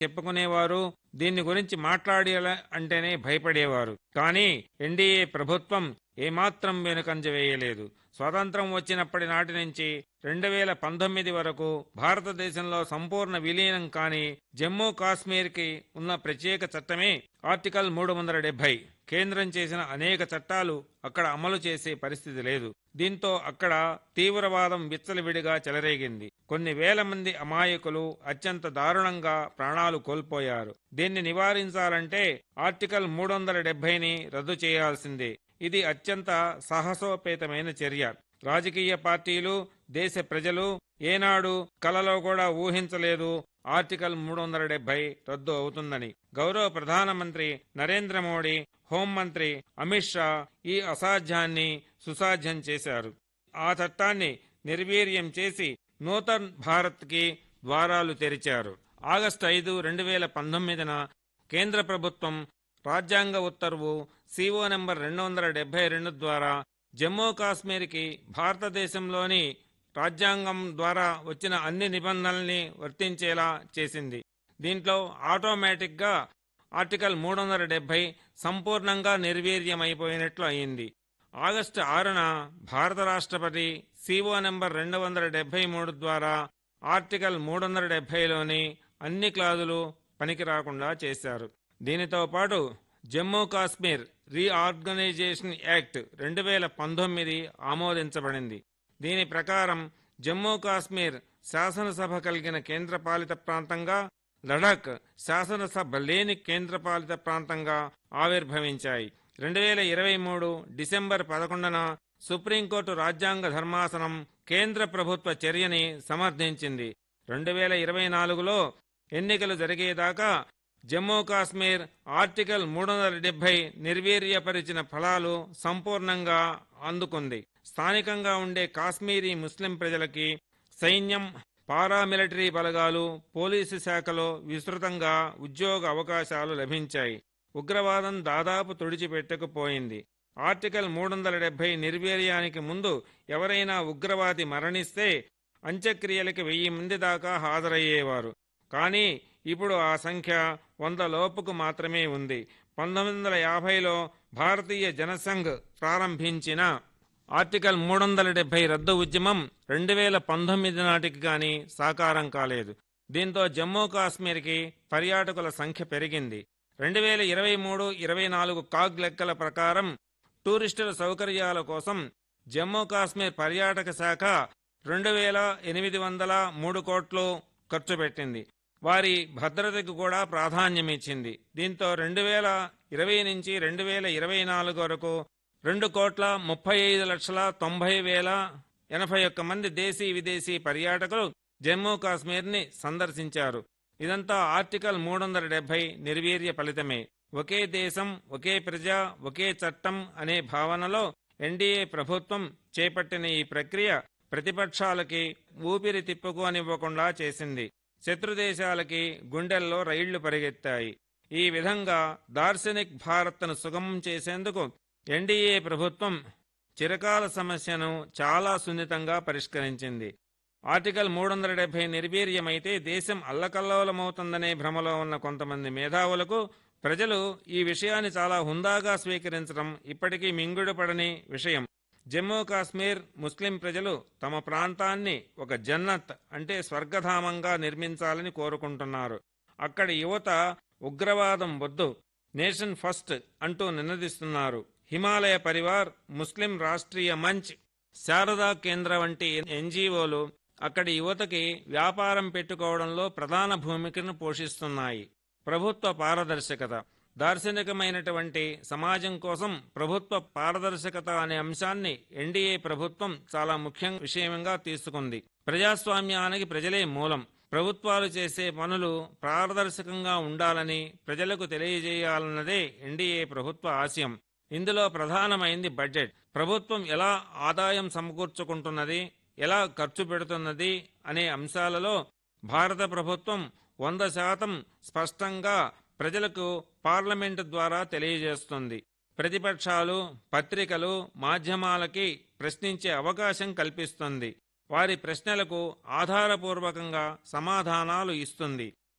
చెప్పుకునేవారు దీన్ని గురించి మాట్లాడే అంటేనే భయపడేవారు కానీ ఎన్డీఏ ప్రభుత్వం ఏమాత్రం వెనుకంజ వేయలేదు స్వాతంత్రం వచ్చినప్పటి నాటి నుంచి రెండు వేల పంతొమ్మిది వరకు భారతదేశంలో సంపూర్ణ విలీనం కాని జమ్మూ కాశ్మీర్కి ఉన్న ప్రత్యేక చట్టమే ఆర్టికల్ మూడు వందల డెబ్బై కేంద్రం చేసిన అనేక చట్టాలు అక్కడ అమలు చేసే పరిస్థితి లేదు దీంతో అక్కడ తీవ్రవాదం విచ్చలవిడిగా చెలరేగింది కొన్ని వేల మంది అమాయకులు అత్యంత దారుణంగా ప్రాణాలు కోల్పోయారు దీన్ని నివారించాలంటే ఆర్టికల్ మూడు వందల డెబ్బైని రద్దు చేయాల్సిందే ఇది అత్యంత సాహసోపేతమైన చర్య రాజకీయ పార్టీలు దేశ ప్రజలు ఏనాడు కలలో కూడా ఊహించలేదు ఆర్టికల్ మూడు వందల డెబ్బై రద్దు అవుతుందని గౌరవ ప్రధానమంత్రి నరేంద్ర మోడీ హోంమంత్రి అమిత్ షా ఈ అసాధ్యాన్ని సుసాధ్యం చేశారు ఆ చట్టాన్ని నిర్వీర్యం చేసి నూతన్ భారత్కి ద్వారాలు తెరిచారు ఆగస్టు ఐదు రెండు వేల పంతొమ్మిదిన కేంద్ర ప్రభుత్వం రాజ్యాంగ ఉత్తర్వు సిఓ నెంబర్ రెండు వందల డెబ్బై రెండు ద్వారా జమ్మూ కాశ్మీర్కి భారతదేశంలోని రాజ్యాంగం ద్వారా వచ్చిన అన్ని నిబంధనల్ని వర్తించేలా చేసింది దీంట్లో ఆటోమేటిక్గా ఆర్టికల్ మూడు వందల డెబ్బై సంపూర్ణంగా నిర్వీర్యమైపోయినట్లు అయింది ఆగస్టు ఆరున భారత రాష్ట్రపతి సిఓ నెంబర్ రెండు వందల డెబ్బై మూడు ద్వారా ఆర్టికల్ మూడు వందల డెబ్బైలోని అన్ని క్లాజులు పనికి రాకుండా చేశారు దీనితో పాటు జమ్మూ కాశ్మీర్ రీఆర్గనైజేషన్ యాక్ట్ రెండు వేల పంతొమ్మిది ఆమోదించబడింది దీని ప్రకారం జమ్మూ కాశ్మీర్ శాసనసభ కలిగిన కేంద్రపాలిత ప్రాంతంగా లడాక్ శాసనసభ లేని కేంద్రపాలిత ప్రాంతంగా ఆవిర్భవించాయి రెండు వేల ఇరవై మూడు డిసెంబర్ పదకొండున సుప్రీంకోర్టు రాజ్యాంగ ధర్మాసనం కేంద్ర ప్రభుత్వ చర్యని సమర్థించింది రెండు వేల ఇరవై నాలుగులో ఎన్నికలు జరిగేదాకా జమ్మూ కాశ్మీర్ ఆర్టికల్ మూడు వందల డెబ్బై నిర్వీర్యపరిచిన ఫలాలు సంపూర్ణంగా అందుకుంది స్థానికంగా ఉండే కాశ్మీరీ ముస్లిం ప్రజలకి సైన్యం పారామిలిటరీ బలగాలు పోలీసు శాఖలో విస్తృతంగా ఉద్యోగ అవకాశాలు లభించాయి ఉగ్రవాదం దాదాపు తుడిచిపెట్టకపోయింది ఆర్టికల్ మూడు వందల డెబ్బై నిర్వీర్యానికి ముందు ఎవరైనా ఉగ్రవాది మరణిస్తే అంత్యక్రియలకి వెయ్యి మంది దాకా హాజరయ్యేవారు కానీ ఇప్పుడు ఆ సంఖ్య వంద లోపుకు మాత్రమే ఉంది పంతొమ్మిది వందల యాభైలో భారతీయ జనసంఘ్ ప్రారంభించిన ఆర్టికల్ మూడు వందల డెబ్బై రద్దు ఉద్యమం రెండు వేల పంతొమ్మిది నాటికి గాని సాకారం కాలేదు దీంతో జమ్మూ కాశ్మీర్కి పర్యాటకుల సంఖ్య పెరిగింది రెండు వేల ఇరవై మూడు ఇరవై నాలుగు కాగ్ లెక్కల ప్రకారం టూరిస్టుల సౌకర్యాల కోసం జమ్మూ కాశ్మీర్ పర్యాటక శాఖ రెండు వేల ఎనిమిది వందల మూడు కోట్లు ఖర్చు పెట్టింది వారి భద్రతకు కూడా ప్రాధాన్యమిచ్చింది దీంతో రెండు వేల ఇరవై నుంచి రెండు వేల ఇరవై నాలుగు వరకు రెండు కోట్ల ముప్పై ఐదు లక్షల తొంభై వేల ఎనభై ఒక్క మంది దేశీ విదేశీ పర్యాటకులు జమ్మూ కాశ్మీర్ని సందర్శించారు ఇదంతా ఆర్టికల్ మూడు వందల డెబ్బై నిర్వీర్య ఫలితమే ఒకే దేశం ఒకే ప్రజ ఒకే చట్టం అనే భావనలో ఎన్డీఏ ప్రభుత్వం చేపట్టిన ఈ ప్రక్రియ ప్రతిపక్షాలకి ఊపిరి తిప్పుకోనివ్వకుండా చేసింది శత్రుదేశాలకి గుండెల్లో రైళ్లు పరిగెత్తాయి ఈ విధంగా దార్శనిక్ భారత్ను సుగమం చేసేందుకు ఎన్డీఏ ప్రభుత్వం చిరకాల సమస్యను చాలా సున్నితంగా పరిష్కరించింది ఆర్టికల్ మూడు వందల డెబ్బై నిర్వీర్యమైతే దేశం అల్లకల్లోలమవుతుందనే భ్రమలో ఉన్న కొంతమంది మేధావులకు ప్రజలు ఈ విషయాన్ని చాలా హుందాగా స్వీకరించడం ఇప్పటికీ మింగుడుపడని విషయం జమ్మూ కాశ్మీర్ ముస్లిం ప్రజలు తమ ప్రాంతాన్ని ఒక జన్నత్ అంటే స్వర్గధామంగా నిర్మించాలని కోరుకుంటున్నారు అక్కడి యువత ఉగ్రవాదం వద్దు నేషన్ ఫస్ట్ అంటూ నినదిస్తున్నారు హిమాలయ పరివార్ ముస్లిం రాష్ట్రీయ మంచ్ శారదా కేంద్ర వంటి ఎన్జీఓలు అక్కడి యువతకి వ్యాపారం పెట్టుకోవడంలో ప్రధాన భూమికను పోషిస్తున్నాయి ప్రభుత్వ పారదర్శకత దార్శనికమైనటువంటి సమాజం కోసం ప్రభుత్వ పారదర్శకత అనే అంశాన్ని ఎన్డీఏ ప్రభుత్వం చాలా ముఖ్య విషయంగా తీసుకుంది ప్రజాస్వామ్యానికి ప్రజలే మూలం ప్రభుత్వాలు చేసే పనులు పారదర్శకంగా ఉండాలని ప్రజలకు తెలియజేయాలన్నదే ఎన్డీఏ ప్రభుత్వ ఆశయం ఇందులో ప్రధానమైంది బడ్జెట్ ప్రభుత్వం ఎలా ఆదాయం సమకూర్చుకుంటున్నది ఎలా ఖర్చు పెడుతున్నది అనే అంశాలలో భారత ప్రభుత్వం వంద శాతం స్పష్టంగా ప్రజలకు పార్లమెంటు ద్వారా తెలియజేస్తుంది ప్రతిపక్షాలు పత్రికలు మాధ్యమాలకి ప్రశ్నించే అవకాశం కల్పిస్తుంది వారి ప్రశ్నలకు ఆధారపూర్వకంగా సమాధానాలు ఇస్తుంది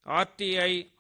ఆర్టీఐ